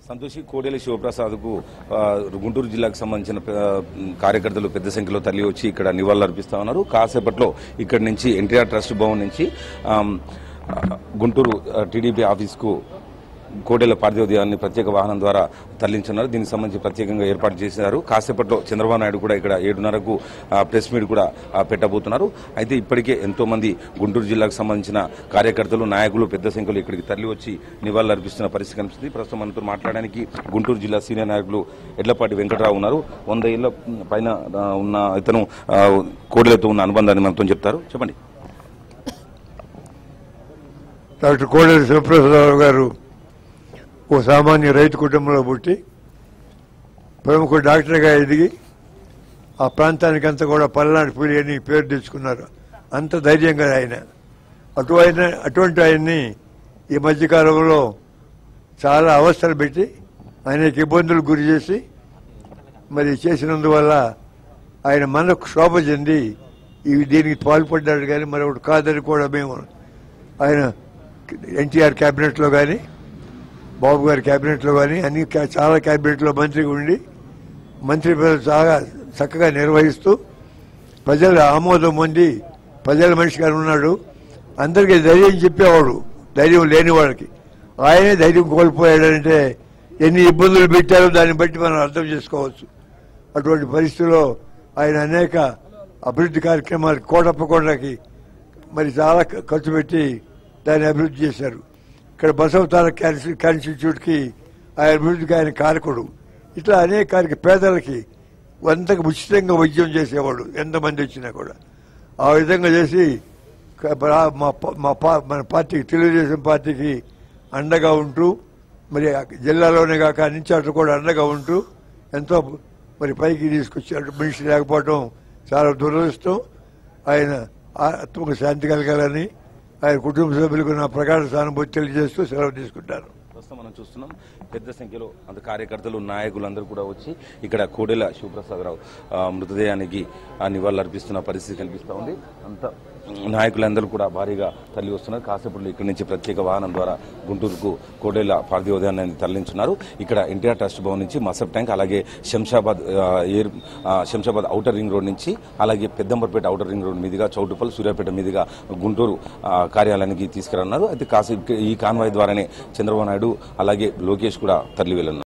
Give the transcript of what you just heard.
సంతోషి కోడెల శివప్రసాద్కు ఆ, గుంటూరు జిల్లాకు సంబంధించిన ఆ, కార్యకర్తలు పెద్ద సంఖ్యలో తరలి వచ్చి ఇక్కడ నివాళులు అర్పిస్తా ఉన్నారు కాసేపట్లో ఇక్కడి నుంచి ఎన్టీఆర్ ట్రస్ట్ భవన్ నుంచి ఆమ్, ఆ, గుంటూరు ఆ, టీడీపీ ఆఫీస్కు కోడెల పార్థివోదయాన్ని ప్రత్యేక వాహనం ద్వారా తరలించున్నారు దీనికి సంబంధించి ప్రత్యేకంగా ఏర్పాటు చేశారు కాసేపట్లో చంద్రబాబు నాయుడు కూడా ఇక్కడ ఏడున్నరకు ఆ, ప్రెస్ మీట్ కూడా ఆ, పెట్టబోతున్నారు అయితే ఇప్పటికే ఎంతో మంది గుంటూరు జిల్లాకు సంబంధించిన కార్యకర్తలు నాయకులు పెద్ద సంఖ్యలో ఇక్కడికి తరలి వచ్చి నివాళులు అర్పిస్తున్న పరిస్థితి కనిపిస్తుంది ప్రస్తుతం మనతో మాట్లాడడానికి గుంటూరు జిల్లా సీనియర్ నాయకులు ఎడ్లపాటి వెంకటరావు ఉన్నారు వంద ఏళ్ల పైన ఆ, ఉన్న ఇతను ఆ, కోడెలతో ఉన్న అనుబంధాన్ని మనతో చెప్తారు చెప్పండి డాక్టర్ కోడెల శివప్రసాదరావు గారు ఓ సామాన్య రైతు కుటుంబంలో పుట్టి ప్రముఖ డాక్టర్గా ఎదిగి ఆ ప్రాంతానికి అంతా కూడా పల్నాడు పూలి అని పేరు తెచ్చుకున్నారు అంత ధైర్యంగా ఆయన అటు ఆయన అటువంటి ఆయన్ని ఈ మధ్యకాలంలో చాలా అవస్థలు పెట్టి అనేక ఇబ్బందులు గురి చేసి మరి చేసినందువల్ల ఆయన మనకు శోభ చెంది ఈ దీనికి పాల్పడ్డాడు కానీ మరి ఒకటి కాదని కూడా మేము ఆయన ఎన్టీఆర్ క్యాబినెట్లో కానీ బాబు గారి క్యాబినెట్లో కానీ అన్ని క్యా- చాలా క్యాబినెట్లో మంత్రిగా ఉండి మంత్రి పదవి చాలా చక్కగా నిర్వహిస్తూ ప్రజల ఆమోదం పొంది ప్రజల మనిషిగా ఉన్నాడు అందరికీ ధైర్యం చెప్పేవాడు ధైర్యం లేని వాళ్ళకి ఆయనే ధైర్యం కోల్పోయాడంటే ఎన్ని ఇబ్బందులు పెట్టారో దాన్ని బట్టి మనం అర్థం చేసుకోవచ్చు అటువంటి పరిస్థితుల్లో ఆయన అనేక అభివృద్ధి కార్యక్రమాలు కోటప్ప కొండకి మరి చాలా ఖ- ఖర్చు పెట్టి దాన్ని అభివృద్ధి చేశారు ఇక్కడ బసవతార క్యాన్సర్ కాన్స్టిట్యూట్కి ఆయన అభివృద్ధికి ఆయన కారకుడు ఇట్లా అనేక కార్య పేదలకి అంతకు ఉచితంగా వైద్యం చేసేవాడు ఎంతమంది వచ్చినా కూడా ఆ విధంగా చేసి క- మా- మా ప- మా పా- మన పార్టీకి తెలుగుదేశం పార్టీకి అండగా ఉంటూ మరి ఆ జిల్లాలోనే కాక నుంచి అటు కూడా అండగా ఉంటూ ఎంతో మరి పైకి తీసుకొచ్చాడు మనిషి లేకపోవడం చాలా దురదృష్టం ఆయన ఆత్మకు శాంతి కలగాలని ఆయన కుటుంబ సభ్యులకు నా ప్రగాఢ సానుభూతి తెలియజేస్తూ సెలవు తీసుకుంటాను ప్రస్తుతం మనం చూస్తున్నాం పెద్ద సంఖ్యలో అంత కార్యకర్తలు నాయకులు అందరూ కూడా వచ్చి ఇక్కడ కోడెల శివప్రసాదరావు ఆ, మృతదేహానికి ఆ నివాళులు అర్పిస్తున్న పరిస్థితి కనిపిస్తూ ఉంది అంత నాయకులందరూ కూడా భారీగా తరలి వస్తున్నారు కాసేపట్లో ఇక్కడి నుంచి ప్రత్యేక వాహనం ద్వారా గుంటూరుకు కోడెల పార్థివోదయాన్ని తరలించున్నారు ఇక్కడ ఎన్టీఆర్ ట్రస్ట్ భవన్ నుంచి మసబ్ ట్యాంక్ అలాగే శంషాబాద్ ఆ, ఎయిర్ ఆ, శంషాబాద్ ఔటర్ రింగ్ రోడ్ నుంచి అలాగే పెద్దంబర్పేట ఔటర్ రింగ్ రోడ్ మీదుగా చౌటుపల్ సూర్యాపేట మీదుగా గుంటూరు ఆ, కార్యాలయానికి తీసుకురన్నారు అయితే కాసేపు ఈ కాన్వాయ్ ద్వారానే చంద్రబాబు నాయుడు అలాగే లోకేష్ కూడా తరలి వెళ్ళనున్నారు